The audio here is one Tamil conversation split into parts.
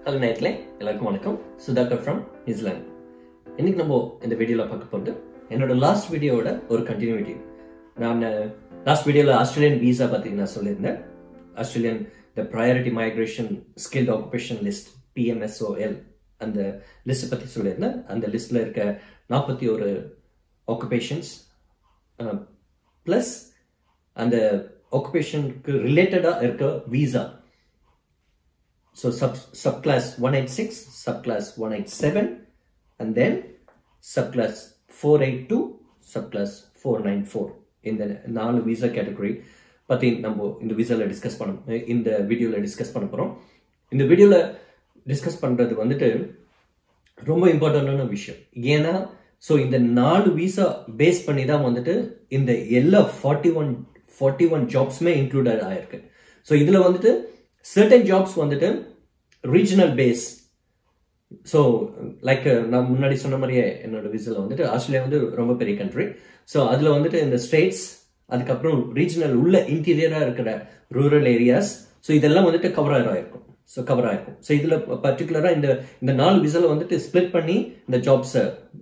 ஹலோ நேரத்தில் எல்லாருக்கும் வணக்கம் சுதாகர் ஃப்ரம் நியூசிலாந்து இன்னைக்கு நம்ம இந்த வீடியோவில் பார்க்க போகிறது என்னோட லாஸ்ட் வீடியோவோட ஒரு கண்டினியூட்டி நான் லாஸ்ட் வீடியோவில் ஆஸ்திரேலியன் வீசா பற்றி நான் சொல்லியிருந்தேன் Australian the priority migration skilled occupation list PMSOL அந்த லிஸ்ட்டை பற்றி சொல்லியிருந்தேன் அந்த லிஸ்ட்டில் இருக்க நாற்பத்தி ஒரு ஆக்குபேஷன்ஸ் ப்ளஸ் அந்த ஆக்குபேஷனுக்கு ரிலேட்டடாக இருக்க visa So sub subclass 186, subclass 187, and then subclass 482, subclass 494 இந்த நாலு விசா கேட்டகரி பற்றி நம்ம இந்த விசாவில் டிஸ்கஸ் பண்ண இந்த வீடியோவில் டிஸ்கஸ் பண்ண போகிறோம் இந்த வீடியோவில் டிஸ்கஸ் பண்ணுறது வந்துட்டு ரொம்ப இம்பார்ட்டண்டான விஷயம் ஏன்னா ஸோ இந்த நாலு விசா பேஸ் பண்ணி தான் வந்துட்டு இந்த எல்லா ஃபார்ட்டி ஒன் ஃபார்ட்டி ஒன் ஜாப்ஸுமே இன்க்ளூடட் ஆயிருக்கு ஸோ இதில் வந்துட்டு சர்டன் ஜாப்ஸ் வந்துட்டு ரீஜனல் பேஸ் ஸோ லைக் நான் முன்னாடி சொன்ன மாதிரியே என்னோட விசில் வந்துட்டு ஆஸ்திரேலியா வந்து ரொம்ப பெரிய கண்ட்ரி ஸோ அதில் வந்துட்டு இந்த ஸ்டேட்ஸ் அதுக்கப்புறம் ரீஜனல் உள்ள இன்டீரியராக இருக்கிற ரூரல் ஏரியாஸ் ஸோ இதெல்லாம் வந்துட்டு கவர் ஆகிருக்கும் ஸோ கவர் ஆகிருக்கும் ஸோ இதில் பர்டிகுலராக இந்த இந்த நாலு விசில் வந்துட்டு ஸ்ப்ளிட் பண்ணி இந்த ஜாப்ஸை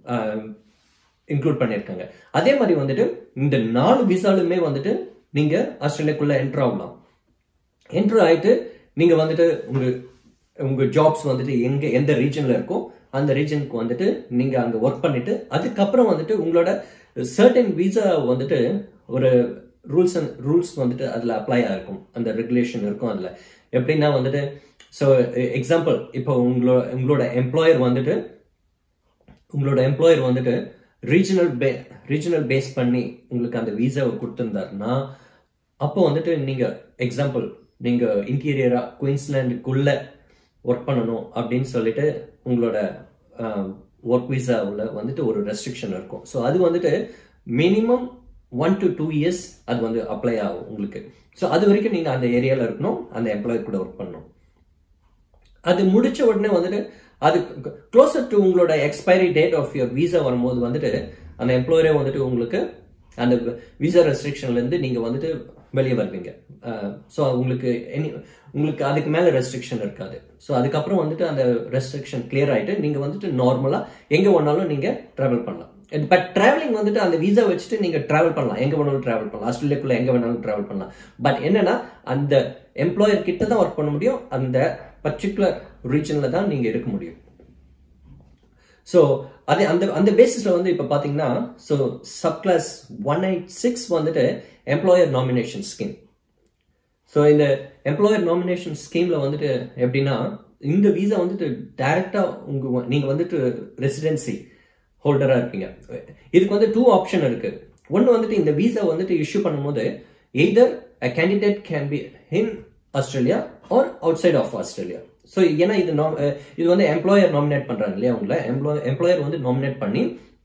இன்க்ளூட் பண்ணியிருக்காங்க அதே மாதிரி வந்துட்டு இந்த நாலு விசாலுமே வந்துட்டு நீங்கள் ஆஸ்திரேலியாக்குள்ளே என்ட்ரு ஆகலாம் என்ட்ரு ஆகிட்டு நீங்கள் வந்துட்டு உங்கள் உங்கள் ஜாப்ஸ் வந்துட்டு எங்கே எந்த ரீஜனில் இருக்கோ அந்த ரீஜனுக்கு வந்துட்டு நீங்கள் அங்கே ஒர்க் பண்ணிட்டு அதுக்கப்புறம் வந்துட்டு உங்களோட சர்டன் வீசா வந்துட்டு ஒரு ரூல்ஸ் அண்ட் ரூல்ஸ் வந்துட்டு அதில் அப்ளை ஆகிருக்கும் அந்த ரெகுலேஷன் இருக்கும் அதில் எப்படின்னா வந்துட்டு ஸோ எக்ஸாம்பிள் இப்போ உங்களோட உங்களோட எம்ப்ளாயர் வந்துட்டு உங்களோட எம்ப்ளாயர் வந்துட்டு ரீஜனல் பே ரீஜனல் பேஸ் பண்ணி உங்களுக்கு அந்த வீசாவை கொடுத்துருந்தாருன்னா அப்போ வந்துட்டு நீங்கள் எக்ஸாம்பிள் நீங்கள் இன்டீரியராக குயின்ஸ்லாண்டுக்குள்ள ஒர்க் பண்ணணும் அப்படின்னு சொல்லிட்டு உங்களோட ஒர்க் விசாவில் வந்துட்டு ஒரு ரெஸ்ட்ரிக்ஷன் இருக்கும் ஸோ அது வந்துட்டு minimum one to two years அது வந்து அப்ளை ஆகும் உங்களுக்கு ஸோ அது வரைக்கும் நீங்கள் அந்த ஏரியாவில் இருக்கணும் அந்த எம்ப்ளாயர் கூட ஒர்க் பண்ணணும் அது முடிச்ச உடனே வந்துட்டு அது க்ளோசர் டு உங்களோட expiry date of your visa வரும்போது வந்துட்டு அந்த எம்ப்ளாயரே வந்துட்டு உங்களுக்கு அந்த விசா ரெஸ்ட்ரிக்ஷன்லேருந்து நீங்கள் வந்துட்டு வெளியே வருவீங்க ஸோ உங்களுக்கு எனி உங்களுக்கு அதுக்கு மேலே ரெஸ்ட்ரிக்ஷன் இருக்காது ஸோ அதுக்கப்புறம் வந்துட்டு அந்த ரெஸ்ட்ரிக்ஷன் கிளியர் ஆகிட்டு நீங்கள் வந்துட்டு நார்மலாக எங்கே வேணாலும் நீங்கள் ட்ராவல் பண்ணலாம் பட் ட்ராவலிங் வந்துட்டு அந்த விசா வச்சுட்டு நீங்கள் ட்ராவல் பண்ணலாம் எங்கே வேணாலும் ட்ராவல் பண்ணலாம் ஆஸ்திரேலியாக்குள்ளே எங்கே வேணாலும் ட்ராவல் பண்ணலாம் பட் என்னன்னா அந்த எம்ப்ளாயர் கிட்ட தான் ஒர்க் பண்ண முடியும் அந்த பர்டிகுலர் ரீஜனில் தான் நீங்கள் இருக்க முடியும் ஸோ அதே அந்த அந்த பேசிஸில் வந்து இப்போ பார்த்தீங்கன்னா so sub class one eight six வந்துட்டு எம்ப்ளாயர் நாமினேஷன் ஸ்கீம் ஸோ இந்த எம்ப்ளாயர் நாமினேஷன் ஸ்கீமில் வந்துட்டு எப்படின்னா இந்த வீசா வந்துட்டு டைரெக்டாக உங்கள் நீங்கள் வந்துட்டு ரெசிடென்சி ஹோல்டராக இருப்பீங்க இதுக்கு வந்து டூ ஆப்ஷன் இருக்கு ஒன்று வந்துட்டு இந்த வீசா வந்துட்டு இஷ்யூ பண்ணும்போது either a candidate can be in Australia or outside of Australia so ஏன்னா இது இது வந்து எம்ப்ளாயர் நாமினேட் பண்ணுறாங்க இல்லையா உங்களை எம்ப்ளாய் எம்ப்ளாயர் வந்து நாமினேட் பண்ணி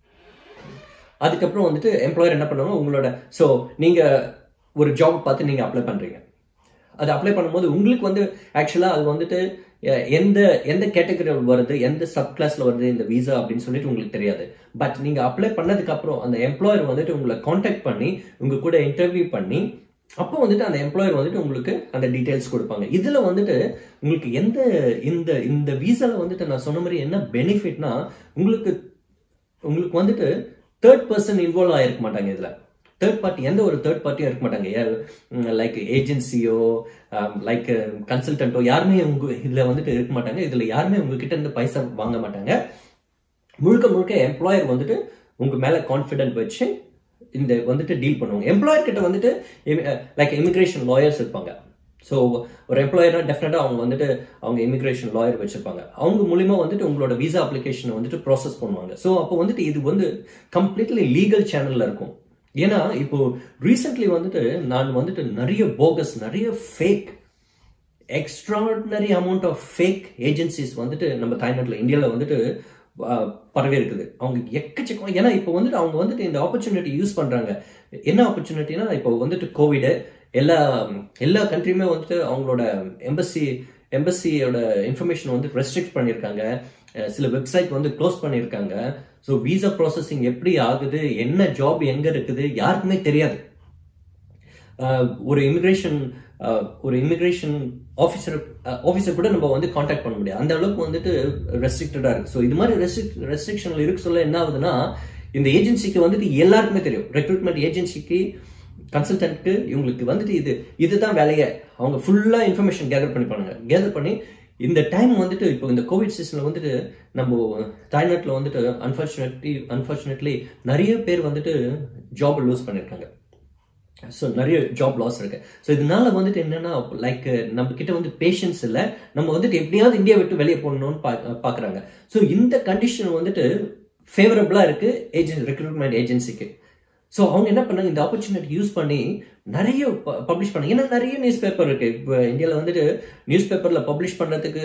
அதுக்கப்புறம் வந்துட்டு எம்ப்ளாயர் என்ன பண்ணுவாங்க உங்களோட ஸோ நீங்கள் ஒரு ஜாப் பார்த்து நீங்கள் அப்ளை பண்ணுறீங்க அது அப்ளை பண்ணும்போது உங்களுக்கு வந்து ஆக்சுவலாக அது வந்துட்டு எந்த எந்த கேட்டகரியில் வருது எந்த சப் கிளாஸில் வருது இந்த வீசா அப்படின்னு சொல்லிட்டு உங்களுக்கு தெரியாது பட் நீங்கள் அப்ளை பண்ணதுக்கு அப்புறம் அந்த எம்ப்ளாயர் வந்துட்டு உங்களை காண்டாக்ட் பண்ணி உங்க கூட இன்டர்வியூ பண்ணி அப்போ வந்துட்டு அந்த எம்ப்ளாயர் வந்துட்டு உங்களுக்கு அந்த டீட்டெயில்ஸ் கொடுப்பாங்க இதுல வந்துட்டு உங்களுக்கு எந்த இந்த இந்த வீசால வந்துட்டு நான் சொன்ன மாதிரி என்ன பெனிஃபிட்னா உங்களுக்கு உங்களுக்கு வந்துட்டு தேர்ட் பர்சன் இன்வால்வ் ஆயிருக்க மாட்டாங்க இதுல தேர்ட் பார்ட்டி எந்த ஒரு தேர்ட் பார்ட்டியும் இருக்க மாட்டாங்க லைக் ஏஜென்சியோ லைக் கன்சல்டன்ட்டோ யாருமே உங்க இதுல வந்துட்டு இருக்க மாட்டாங்க இதுல யாருமே உங்ககிட்ட இருந்து பைசா வாங்க மாட்டாங்க முழுக்க முழுக்க எம்ப்ளாயர் வந்துட்டு உங்க மேல கான்பிடென்ட் வச்சு இந்த வந்துட்டு டீல் பண்ணுவாங்க எம்ப்ளாயர் கிட்ட வந்துட்டு லைக் இமிகிரேஷன் லாயர்ஸ் இருப்பாங்க ஸோ ஒரு எம்ப்ளாயர்னா டெஃபினட்டாக அவங்க வந்துட்டு அவங்க இமிகிரேஷன் லாயர் வச்சிருப்பாங்க அவங்க மூலியமா வந்துட்டு உங்களோட விசா அப்ளிகேஷனை வந்துட்டு ப்ராசஸ் பண்ணுவாங்க ஸோ அப்போ வந்துட்டு இது வந்து கம்ப்ளீட்லி லீகல் சேனல்ல இருக்கும் ஏன்னா இப்போ ரீசெண்ட்லி வந்துட்டு நான் வந்துட்டு நிறைய போகஸ் நிறைய fake extraordinary amount of fake agencies வந்துட்டு நம்ம தாய்நாட்டில் இந்தியாவில் வந்துட்டு பரவி இருக்குது அவங்க எக்கச்சக்கம் ஏன்னா இப்போ வந்துட்டு அவங்க வந்துட்டு இந்த ஆப்பர்ச்சுனிட்டி யூஸ் பண்றாங்க என்ன ஆப்பர்ச்சுனிட்டினா இப்போ வந்துட்டு கோவிடு எல்லா எல்லா கண்ட்ரியுமே வந்துட்டு அவங்களோட எம்பசி எம்பசியோட இன்ஃபர்மேஷன் வந்து ரெஸ்ட்ரிக்ட் பண்ணியிருக்காங்க சில வெப்சைட் வந்து க்ளோஸ் பண்ணியிருக்காங்க ஸோ விசா ப்ராசஸிங் எப்படி ஆகுது என்ன ஜாப் எங்க இருக்குது யாருக்குமே தெரியாது ஒரு இமிகிரேஷன் ஒரு இமிகிரேஷன் ஆஃபீஸர் ஆஃபீஸர் கூட நம்ம வந்து காண்டாக்ட் பண்ண முடியாது அந்த அளவுக்கு வந்துட்டு ரெஸ்ட்ரிக்டடா இருக்கு ஸோ இது மாதிரி ரெஸ்ட்ரிக் ரெஸ்ட்ரிக்ஷன்ல இருக்கு சொல்ல என்ன ஆகுதுன்னா இந்த ஏஜென்சிக்கு வந்துட்டு எல்லாருக்குமே தெரியும் ரெக்ரூட்மெண்ட் ஏஜென்சிக்கு கன்சல்டன்ட்க்கு இவங்களுக்கு வந்துட்டு இது இதுதான் வேலையை அவங்க ஃபுல்லா இன்ஃபர்மேஷன் கேதர் பண்ணி பண்ணுங்க கேதர் பண்ணி இந்த டைம் வந்துட்டு இப்போ இந்த கோவிட் சீசன்ல வந்துட்டு நம்ம தாய்நாட்டில் வந்துட்டு அன்பார்ச்சுனேட்லி அன்பார்ச்சுனேட்லி நிறைய பேர் வந்துட்டு ஜாப் லூஸ் பண்ணியிருக்காங்க ஸோ நிறைய ஜாப் லாஸ் இருக்கு ஸோ இதனால வந்துட்டு என்னன்னா லைக் நம்ம கிட்ட வந்து பேஷன்ஸ் இல்லை நம்ம வந்துட்டு எப்படியாவது இந்தியா விட்டு வெளியே போடணும்னு பார்க்குறாங்க ஸோ இந்த கண்டிஷன் வந்துட்டு ஃபேவரபிளா இருக்கு ஏஜென்ட் ரெக்ரூட்மெண்ட் ஏஜென்சிக்கு ஸோ அவங்க என்ன பண்ணாங்க இந்த ஆப்பர்ச்சுனிட்டி யூஸ் பண்ணி நிறைய பப்ளிஷ் பண்ணாங்க ஏன்னா நிறைய நியூஸ் பேப்பர் இருக்கு இப்போ இந்தியாவில் வந்துட்டு நியூஸ் பேப்பரில் பப்ளிஷ் பண்ணுறதுக்கு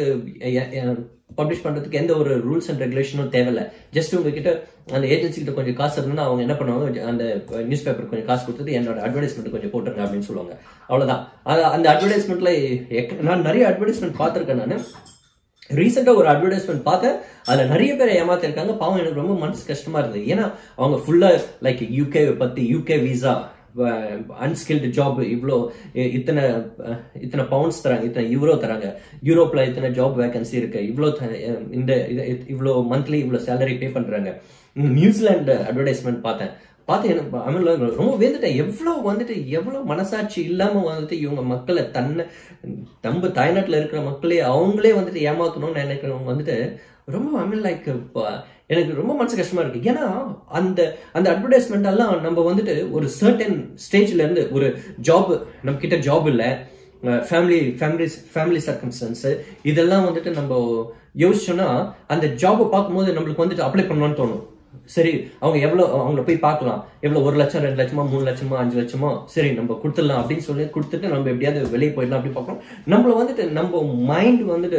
பப்ளிஷ் பண்ணுறதுக்கு எந்த ஒரு ரூல்ஸ் அண்ட் ரெகுலேஷனும் தேவையில்ல ஜஸ்ட் உங்ககிட்ட அந்த ஏஜென்சி கிட்ட கொஞ்சம் காசு இருந்ததுன்னா அவங்க என்ன பண்ணுவாங்க அந்த நியூஸ் பேப்பர் கொஞ்சம் காசு கொடுத்தது என்னோட அட்வர்டைஸ்மெண்ட் கொஞ்சம் போட்டுருங்க அப்படின்னு சொல்லுவாங்க அவ்வளோதான் அந்த அட்வர்டைஸ்மெண்ட்ல நான் நிறைய அட்வர்டைஸ்மெண்ட் பார்த்துருக்கேன் நான் ரீசெண்டாக ஒரு அட்வர்டைஸ்மெண்ட் பார்த்தேன் அதில் நிறைய பேரை ஏமாத்திருக்காங்க பாவம் எனக்கு ரொம்ப மனசு கஷ்டமா இருந்தது ஏன்னா அவங்க ஃபுல்லாக லைக் யூகே பற்றி யூகே விசா அன்ஸ்கில்டு ஜாப் இவ்வளோ இத்தனை இத்தனை பவுண்ட்ஸ் தராங்க இத்தனை யூரோ தராங்க யூரோப்ல இத்தனை ஜாப் வேகன்சி இருக்கு இவ்வளோ இந்த இவ்வளோ மந்த்லி இவ்வளோ சேலரி பே பண்றாங்க நியூசிலாந்து அட்வர்டைஸ்மெண்ட் பார்த்தேன் பார்த்து எனக்கு அமில ரொம்ப வேந்துட்டேன் எவ்வளோ வந்துட்டு எவ்வளோ மனசாட்சி இல்லாம வந்துட்டு இவங்க மக்களை தன்னை நம்ம தாய்நாட்டில் இருக்கிற மக்களே அவங்களே வந்துட்டு ஏமாத்தணும்னு நினைக்கிறவங்க வந்துட்டு ரொம்ப ஐ மீன் லைக் எனக்கு ரொம்ப மனசு கஷ்டமா இருக்கு ஏன்னா அந்த அந்த அட்வர்டைஸ்மெண்ட் எல்லாம் நம்ம வந்துட்டு ஒரு சர்டன் ஸ்டேஜ்ல இருந்து ஒரு ஜாப் நம்ம கிட்ட ஜாப் இல்லை ஃபேமிலி ஃபேமிலி ஃபேமிலி சர்க்கம்ஸ்டன்ஸ் இதெல்லாம் வந்துட்டு நம்ம யோசிச்சோம்னா அந்த ஜாபை பார்க்கும்போது நம்மளுக்கு வந்துட்டு அப்ளை பண்ணணும்னு தோணும் சரி அவங்க எவ்வளவு அவங்கள போய் பார்க்கலாம் எவ்வளவு ஒரு லட்சம் ரெண்டு லட்சமா மூணு லட்சமா அஞ்சு லட்சமா சரி நம்ம கொடுத்துடலாம் அப்படின்னு சொல்லி கொடுத்துட்டு நம்ம எப்படியாவது வெளியே போயிடலாம் அப்படின்னு பார்க்கணும் நம்மள வந்துட்டு நம்ம மைண்ட் வந்துட்டு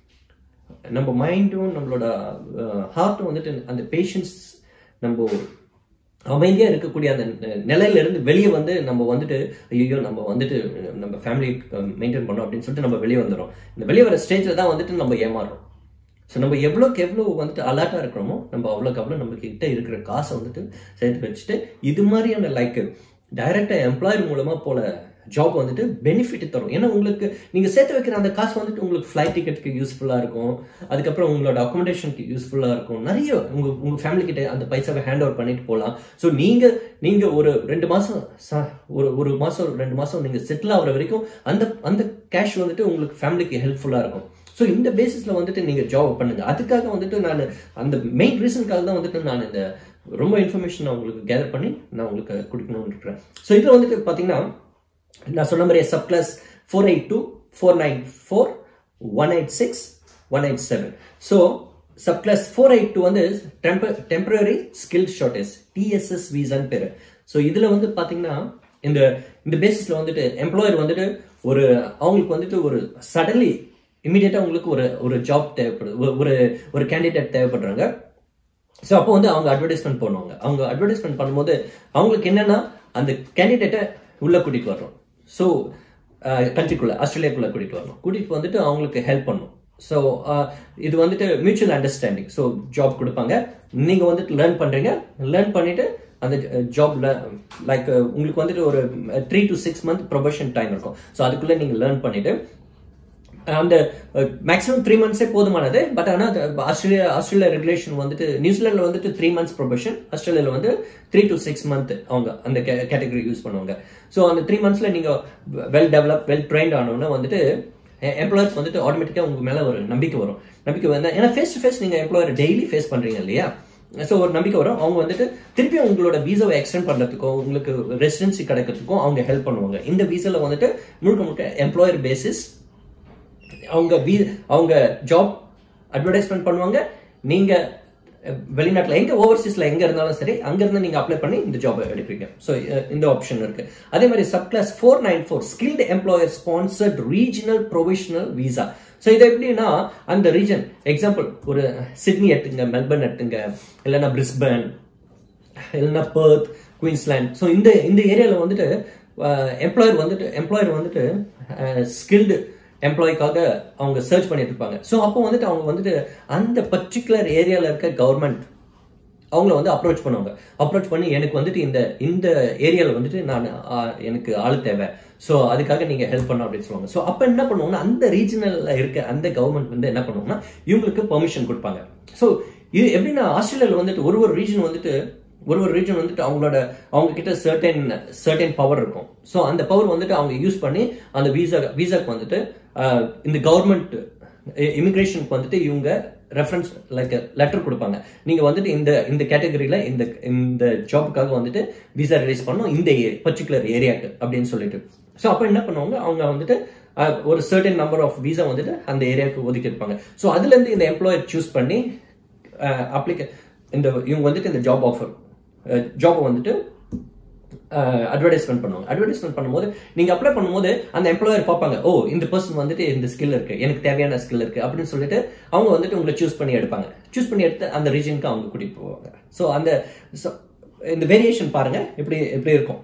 நம்ம மைண்டும் நம்மளோட ஹார்ட்டும் வந்துட்டு அந்த பேஷன்ஸ் நம்ம அமைதியா இருக்கக்கூடிய அந்த நிலையில இருந்து வெளியே வந்து நம்ம வந்துட்டு ஐயோ நம்ம வந்துட்டு நம்ம ஃபேமிலி மெயின்டைன் பண்ணோம் அப்படின்னு சொல்லிட்டு நம்ம வெளியே வந்துடும் இந்த வெளியே வர ஸ்டேஜ்ல தான் வந்துட்டு நம்ம ஏமாறுறோம் ஸோ நம்ம எவ்வளோக்கு எவ்வளோ வந்துட்டு அலர்ட்டாக இருக்கிறோமோ நம்ம அவ்வளோக்கு அவ்வளோ நம்ம கிட்ட இருக்கிற காசை வந்துட்டு சேர்த்து வச்சுட்டு இது மாதிரியான லைக் டைரக்டாக எம்ப்ளாயர் மூலமாக போல ஜாப் வந்துட்டு பெனிஃபிட் தரும் ஏன்னா உங்களுக்கு நீங்க சேர்த்து வைக்கிற அந்த காசு வந்துட்டு உங்களுக்கு ஃபிளைட் டிக்கெட்டுக்கு யூஸ்ஃபுல்லா இருக்கும் அதுக்கப்புறம் உங்களோட அக்காமடேஷனுக்கு யூஸ்ஃபுல்லா இருக்கும் நிறைய உங்க உங்க ஃபேமிலி கிட்ட அந்த பைசாவை ஹேண்ட் ஓவர் பண்ணிட்டு போகலாம் ஸோ நீங்க நீங்க ஒரு ரெண்டு மாசம் ஒரு ஒரு மாசம் ரெண்டு மாசம் நீங்க செட்டில் ஆகுற வரைக்கும் அந்த அந்த கேஷ் வந்துட்டு உங்களுக்கு ஃபேமிலிக்கு ஹெல்ப்ஃபுல்லா இருக்கும் ஸோ இந்த பேசிஸ்ல வந்துட்டு நீங்க ஜாப் பண்ணுங்க அதுக்காக வந்துட்டு நான் அந்த மெயின் ரீசனுக்காக தான் வந்துட்டு நான் இந்த ரொம்ப இன்ஃபர்மேஷன் உங்களுக்கு கேதர் பண்ணி நான் உங்களுக்கு கொடுக்கணும்னு இருக்கிறேன் ஸோ இதில் வந்துட்டு பார்த்தீங்கன்னா நான் சொன்ன மாதிரியே sub class four eight two four nine four one eight six one eight seven so sub class four eight two வந்து டெம்பரரி ஸ்கில் ஷார்டேஜ் டிஎஸ்எஸ் வீசான்னு பேரு ஸோ இதுல வந்து பாத்தீங்கன்னா இந்த இந்த பேசிஸ்ல வந்துட்டு எம்ப்ளாயர் வந்துட்டு ஒரு அவங்களுக்கு வந்துட்டு ஒரு சடன்லி இமீடியட்டா உங்களுக்கு ஒரு ஒரு ஜாப் தேவைப்படுது ஒரு- ஒரு ஒரு கேண்டிடேட் தேவைப்படுறாங்க ஸோ அப்போ வந்து அவங்க அட்வர்டைஸ்மெண்ட் பண்ணுவாங்க அவங்க அட்வர்டைஸ்மெண்ட் பண்ணும்போது அவங்களுக்கு என்னன்னா அந்த கேண்டிடேட்டை உள்ள கூட்டிட்டு வரணும் ஸோ கண்ட்ரிக்குள்ள ஆஸ்திரேலியாக்குள்ள கூட்டிட்டு வரணும் கூட்டிட்டு வந்துட்டு அவங்களுக்கு ஹெல்ப் பண்ணும் ஸோ இது வந்துட்டு மியூச்சுவல் அண்டர்ஸ்டாண்டிங் ஸோ ஜாப் கொடுப்பாங்க நீங்க வந்துட்டு லேர்ன் பண்றீங்க லேர்ன் பண்ணிட்டு அந்த ஜாப்ல லைக் உங்களுக்கு வந்துட்டு ஒரு three to six month probation time இருக்கும் ஸோ அதுக்குள்ள நீங்க லேர்ன் பண்ணிட்டு அந்த மேக்ஸிமம் த்ரீ மந்த்ஸே போதுமானது பட் ஆனால் ஆஸ்திரேலியா ஆஸ்திரேலியா ரெகுலேஷன் வந்துட்டு நியூசிலாண்டில் வந்துட்டு த்ரீ மந்த்ஸ் ப்ரொபஷன் ஆஸ்திரேலியாவில் வந்து த்ரீ டு சிக்ஸ் மந்த் அவங்க அந்த கேட்டகரி யூஸ் பண்ணுவாங்க ஸோ அந்த த்ரீ மந்த்ஸில் நீங்கள் வெல் டெவலப் வெல் ட்ரைன்ட் ஆனோன்னா வந்துட்டு எம்ப்ளாயர்ஸ் வந்துட்டு ஆட்டோமேட்டிக்காக உங்க மேலே ஒரு நம்பிக்கை வரும் நம்பிக்கை வந்து ஏன்னா ஃபேஸ் டு ஃபேஸ் நீங்கள் எம்ப்ளாயர் டெய்லி ஃபேஸ் பண்ணுறீங்க இல்லையா ஸோ ஒரு நம்பிக்கை வரும் அவங்க வந்துட்டு திருப்பி உங்களோட வீசாவை எக்ஸ்டெண்ட் பண்ணுறதுக்கும் உங்களுக்கு ரெசிடென்சி கிடைக்கிறதுக்கும் அவங்க ஹெல்ப் பண்ணுவாங்க இந்த வீசாவில் வந்துட்டு முழுக்க முழுக்க எம்ப்ளாயர் பேசிஸ் அவங்க வீ அவங்க ஜாப் அட்வர்டைஸ்மெண்ட் பண்ணுவாங்க நீங்க அஹ், வெளிநாட்டுல எங்க ஓவர்சீஸ்ல எங்க இருந்தாலும் சரி அங்க இருந்து நீங்க அப்ளை பண்ணி இந்த ஜாப் எடுப்பீங்க ஸோ இந்த ஆப்ஷன் இருக்கு அதே மாதிரி sub class four nine four skilled employer sponsored regional provisional visa so இது எப்படின்னா அந்த ரீஜன் எக்ஸாம்பிள் ஒரு சிட்னி எடுத்துங்க மெல்பர்ன் எடுத்துங்க இல்லைன்னா பிரிஸ்பன் இல்லைன்னா பர்த் குயின்ஸ்லாண்ட் ஸோ இந்த இந்த ஏரியாவில் வந்துட்டு எம்ப்ளாயர் வந்துட்டு எம்ப்ளாயர் வந்துட்டு ஸ்கில்டு எம்ப்ளாய்க்காக அவங்க சர்ச் பண்ணிட்டு இருப்பாங்க ஸோ அப்போ வந்துட்டு அவங்க வந்துட்டு அந்த பர்டிகுலர் ஏரியாவில் இருக்க கவர்மெண்ட் அவங்கள வந்து அப்ரோச் பண்ணுவாங்க அப்ரோச் பண்ணி எனக்கு வந்துட்டு இந்த இந்த ஏரியாவில் வந்துட்டு நான் ஆ, எனக்கு ஆள் தேவை ஸோ அதுக்காக நீங்க ஹெல்ப் பண்ணணும் அப்படின்னு சொல்லுவாங்க ஸோ அப்போ என்ன பண்ணுவாங்கன்னா அந்த ரீஜனல்ல இருக்க அந்த கவர்மெண்ட் வந்து என்ன பண்ணுவாங்கன்னா இவங்களுக்கு பெர்மிஷன் கொடுப்பாங்க ஸோ இது எப்படின்னா ஆஸ்திரேலியாவில் வந்துட்டு ஒரு ஒரு ரீஜன் வந்துட்டு ஒரு ஒரு ரீஜன் வந்துட்டு அவங்களோட அவங்க கிட்ட சர்டன் சர்டன் பவர் இருக்கும் ஸோ அந்த பவர் வந்துட்டு அவங்க யூஸ் பண்ணி அந்த விசா விசாக்கு வந்துட்டு ஆஹ், இந்த கவர்மெண்ட் இமிகிரேஷனுக்கு வந்துட்டு இவங்க ரெஃபரன்ஸ் லைக் லெட்டர் கொடுப்பாங்க நீங்க வந்துட்டு இந்த இந்த கேட்டகரியில இந்த இந்த ஜாப்புக்காக வந்துட்டு விசா ரிலீஸ் பண்ணணும் இந்த பர்டிகுலர் ஏரியாக்கு அப்படின்னு சொல்லிட்டு ஸோ அப்போ என்ன பண்ணுவாங்க அவங்க வந்துட்டு அஹ், ஒரு சர்டன் நம்பர் ஆஃப் விசா வந்துட்டு அந்த ஏரியாவுக்கு ஒதுக்கி இருப்பாங்க ஸோ அதுல இருந்து இந்த எம்ப்ளாயர் சூஸ் பண்ணி அப்ளிகே இந்த இவங்க வந்துட்டு இந்த ஜாப் ஆஃபர் ஜாப் வந்துட்டு அட்வர்டைஸ்மெண்ட் பண்ணுவாங்க அட்வர்டைஸ்மெண்ட் பண்ணும்போது நீங்க அப்ளை பண்ணும்போது அந்த எம்ப்ளாயர் பார்ப்பாங்க ஓ இந்த பர்சன் வந்துட்டு இந்த ஸ்கில் இருக்கு எனக்கு தேவையான ஸ்கில் இருக்கு அப்படின்னு சொல்லிட்டு அவங்க வந்துட்டு உங்களை சூஸ் பண்ணி எடுப்பாங்க சூஸ் பண்ணி எடுத்து அந்த ரீஜனுக்கு அவங்க கூட்டிட்டு போவாங்க ஸோ அந்த so, இந்த வேரியேஷன் பாருங்க எப்படி எப்படி இருக்கும்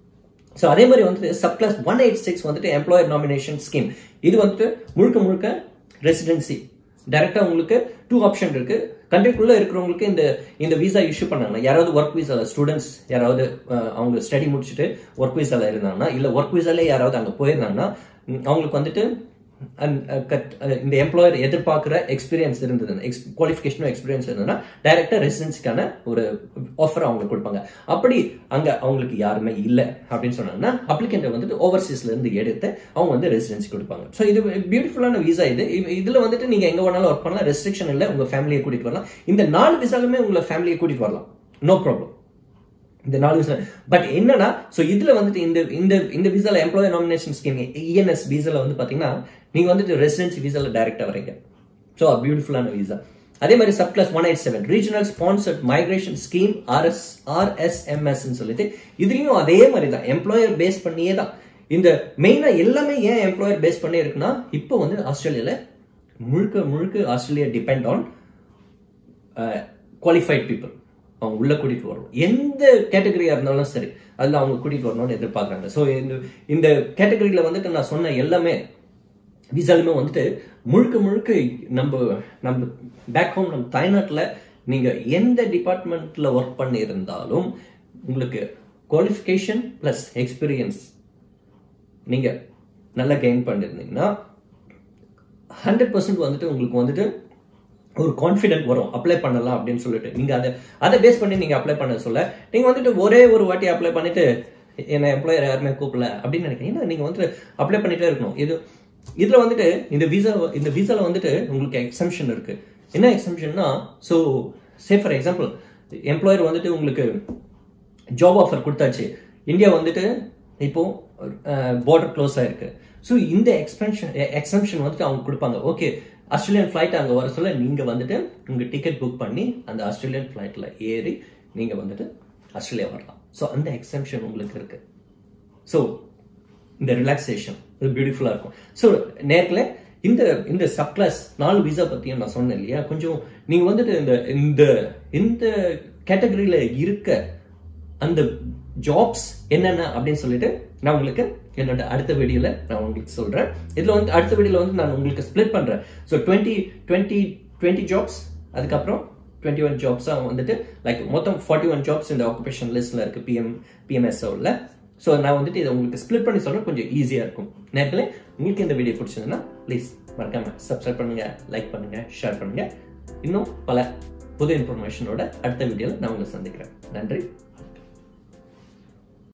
ஸோ அதே மாதிரி வந்துட்டு sub class one eight six வந்துட்டு எம்ப்ளாயர் நாமினேஷன் ஸ்கீம் இது வந்துட்டு முழுக்க முழுக்க ரெசிடென்சி டைரக்டா உங்களுக்கு டூ ஆப்ஷன் இருக்கு கண்ட்ரிக்குள்ள இருக்கிறவங்களுக்கு இந்த இந்த விசா இஷ்யூ பண்ணாங்கன்னா யாராவது ஒர்க் விசால ஸ்டூடெண்ட்ஸ் யாராவது அஹ், அவங்க ஸ்டடி முடிச்சுட்டு ஒர்க் விசால இருந்தாங்கன்னா இல்ல ஒர்க் விசாலே யாராவது அங்க போயிருந்தாங்கன்னா ம், அவங்களுக்கு வந்துட்டு and, uh, cut- uh, இந்த எம்ப்ளாயர் எதிர்பார்க்குற எக்ஸ்பீரியன்ஸ் இருந்தது குவாலிஃபிகேஷனும் எக்ஸ்பீரியன்ஸ் இருந்ததுன்னா டைரக்டா ரெசிடென்சிக்கான ஒரு ஆஃபர் அவங்க கொடுப்பாங்க அப்படி அங்க அவங்களுக்கு யாருமே இல்லை அப்படின்னு சொன்னாங்கன்னா அப்ளிகண்ட்டை வந்துட்டு ஓவர்சீஸ்ல இருந்து எடுத்து அவங்க வந்து ரெசிடென்சி கொடுப்பாங்க ஸோ இது பியூட்டிஃபுல்லான விசா இது இது- இதுல வந்துட்டு நீங்க எங்க வேணாலும் ஒர்க் பண்ணலாம் ரெஸ்ட்ரிக்ஷன் இல்லை உங்க ஃபேமிலியை கூட்டிட்டு வரலாம் இந்த நாலு விசாலுமே உங்களை ஃபேமிலியை கூட்டிட்டு வரலாம் நோ ப்ராப்ளம் இந்த நாலு விசா பட் என்னன்னா சோ இதுல வந்துட்டு இந்த இந்த இந்த விசால எம்ப்ளாயர் நாமினேஷன் ஸ்கீம் இஎன்எஸ் விசால வந்து பாத்தீங்கன்னா நீங்க வந்துட்டு ரெசிடென்சி விசால டைரக்டா வரீங்க ஸோ பியூட்டிஃபுல்லான விசா அதே மாதிரி sub class one eight seven regional sponsored migration scheme RS RSMS சொல்லிட்டு இதுலயும் அதே மாதிரி தான் எம்ப்ளாயர் பேஸ் பண்ணியே தான் இந்த மெயினா எல்லாமே ஏன் எம்ப்ளாயர் பேஸ் பண்ணி இருக்குன்னா இப்போ வந்து ஆஸ்திரேலியால முழுக்க முழுக்க Australia depend on qualified people அவங்க உள்ள கூட்டிட்டு வரணும் எந்த கேட்டகரியா இருந்தாலும் சரி அதுல அவங்க கூட்டிட்டு வரணும்னு எதிர்பார்க்கறாங்க ஸோ இந்த இந்த கேட்டகரியில வந்துட்டு நான் சொன்ன எல்லாமே விசாலுமே வந்துட்டு முழுக்க முழுக்க நம்ம நம்ம பேக் ஹோம் நம்ம தாய்நாட்டில் நீங்க எந்த டிபார்ட்மெண்ட்ல ஒர்க் பண்ணி இருந்தாலும் உங்களுக்கு குவாலிஃபிகேஷன் பிளஸ் எக்ஸ்பீரியன்ஸ் நீங்க நல்லா கெயின் பண்ணிருந்தீங்கன்னா ஹண்ட்ரட் பர்சன்ட் வந்துட்டு உங்களுக்கு வந்துட்டு ஒரு கான்ஃபிடென்ட் வரும் அப்ளை பண்ணலாம் அப்படின்னு சொல்லிட்டு நீங்க அதை அதை பேஸ் பண்ணி நீங்க அப்ளை பண்ண சொல்ல நீங்க வந்துட்டு ஒரே ஒரு வாட்டி அப்ளை பண்ணிட்டு என்ன எம்ப்ளாயர் யாருமே கூப்பிடல அப்படின்னு நினைக்கிறீங்க ஏன்னா நீங்க வந்துட்டு அப்ளை பண்ணிட்டே இருக்கணும் இது இதுல வந்துட்டு இந்த விசா இந்த விசால வந்துட்டு உங்களுக்கு எக்ஸம்ஷன் இருக்கு என்ன எக்ஸம்ஷன்னா so say for example employer வந்துட்டு உங்களுக்கு ஜாப் ஆஃபர் கொடுத்தாச்சு இந்தியா வந்துட்டு இப்போ பார்டர் க்ளோஸ் ஆயிருக்கு ஸோ இந்த எக்ஸ்பென்ஷன் எக்ஸம்ஷன் வந்துட்டு அவங்க கொடுப்பாங்க ஓகே ஆஸ்திரேலியன் ஃப்ளைட் அங்கே வர சொல்ல நீங்க வந்துட்டு உங்க டிக்கெட் புக் பண்ணி அந்த ஆஸ்திரேலியன் ஃப்ளைட்ல ஏறி நீங்க வந்துட்டு ஆஸ்திரேலியா வரலாம் ஸோ அந்த எக்ஸம்ஷன் உங்களுக்கு இருக்கு ஸோ இந்த ரிலாக்ஸேஷன் இது பியூட்டிஃபுல்லாக இருக்கும் ஸோ நேரில் இந்த இந்த சப் கிளாஸ் நாலு விசா பற்றியும் நான் சொன்னேன் இல்லையா கொஞ்சம் நீங்கள் வந்துட்டு இந்த இந்த இந்த கேட்டகரியில் இருக்க அந்த ஜாப்ஸ் என்னென்ன அப்படின்னு சொல்லிட்டு நான் உங்களுக்கு என்னோட அடுத்த வீடியோல நான் உங்களுக்கு சொல்றேன் இதுல வந்து அடுத்த வீடியோல வந்து நான் உங்களுக்கு ஸ்ப்ளிட் பண்றேன் so twenty twenty twenty jobs அதுக்கப்புறம் டுவெண்ட்டி ஒன் ஜாப்ஸா வந்துட்டு லைக் மொத்தம் ஃபார்ட்டி ஒன் ஜாப்ஸ் இந்த ஆக்குபேஷன் லிஸ்ட்ல இருக்கு பிஎம் பிஎம்எஸ்ஓவில் ஸோ நான் வந்துட்டு இதை உங்களுக்கு ஸ்ப்ளிட் பண்ணி சொல்றேன் கொஞ்சம் ஈஸியா இருக்கும் நேரத்தில் உங்களுக்கு இந்த வீடியோ பிடிச்சதுன்னா ப்ளீஸ் மறக்காம சப்ஸ்கிரைப் பண்ணுங்க லைக் பண்ணுங்க ஷேர் பண்ணுங்க இன்னும் பல புது இன்ஃபர்மேஷனோட அடுத்த வீடியோவில் நான் உங்களை சந்திக்கிறேன் நன்றி